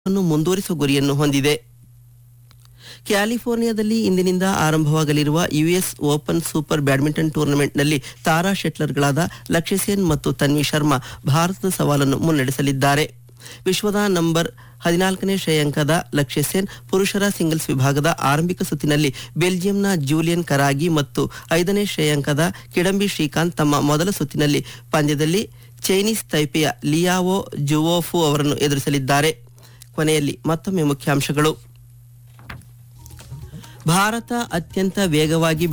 ಅನ್ನು ಮುಂದುವರಿಸುವ ಗುರಿಯನ್ನು ಹೊಂದಿದೆ ಕ್ಯಾಲಿಫೋರ್ನಿಯಾದಲ್ಲಿ ಇಂದಿನಿಂದ ಆರಂಭವಾಗಲಿರುವ ಯುಎಸ್ ಓಪನ್ ಸೂಪರ್ ಬ್ಯಾಡ್ಮಿಂಟನ್ ಟೂರ್ನಮೆಂಟ್ನಲ್ಲಿ ತಾರಾ ಶೆಟ್ಲರ್ಗಳಾದ ಲಕ್ಷ್ಯ ಸೇನ್ ಮತ್ತು ತನ್ವಿ ಶರ್ಮಾ ಭಾರತದ ಸವಾಲನ್ನು ಮುನ್ನಡೆಸಲಿದ್ದಾರೆ ವಿಶ್ವದ ನಂಬರ್ ಹದಿನಾಲ್ಕನೇ ಶ್ರೇಯಾಂಕದ ಲಕ್ಷ್ಯ ಸೇನ್ ಪುರುಷರ ಸಿಂಗಲ್ಸ್ ವಿಭಾಗದ ಆರಂಭಿಕ ಸುತ್ತಿನಲ್ಲಿ ಬೆಲ್ಜಿಯಂನ ಜೂಲಿಯನ್ ಕರಾಗಿ ಮತ್ತು ಐದನೇ ಶ್ರೇಯಾಂಕದ ಕಿಡಂಬಿ ಶ್ರೀಕಾಂತ್ ತಮ್ಮ ಮೊದಲ ಸುತ್ತಿನಲ್ಲಿ ಪಂದ್ಯದಲ್ಲಿ ಚೈನೀಸ್ ತೈಪೆಯ ಲಿಯಾವೋ ಜುವೋಫು ಅವರನ್ನು ಎದುರಿಸಲಿದ್ದಾರೆ ಕೊನೆಯಲ್ಲಿ ಮತ್ತೊಮ್ಮೆ ಮುಖ್ಯಾಂಶಗಳು ಭಾರತ ಅತ್ಯಂತ ವೇಗವಾಗಿ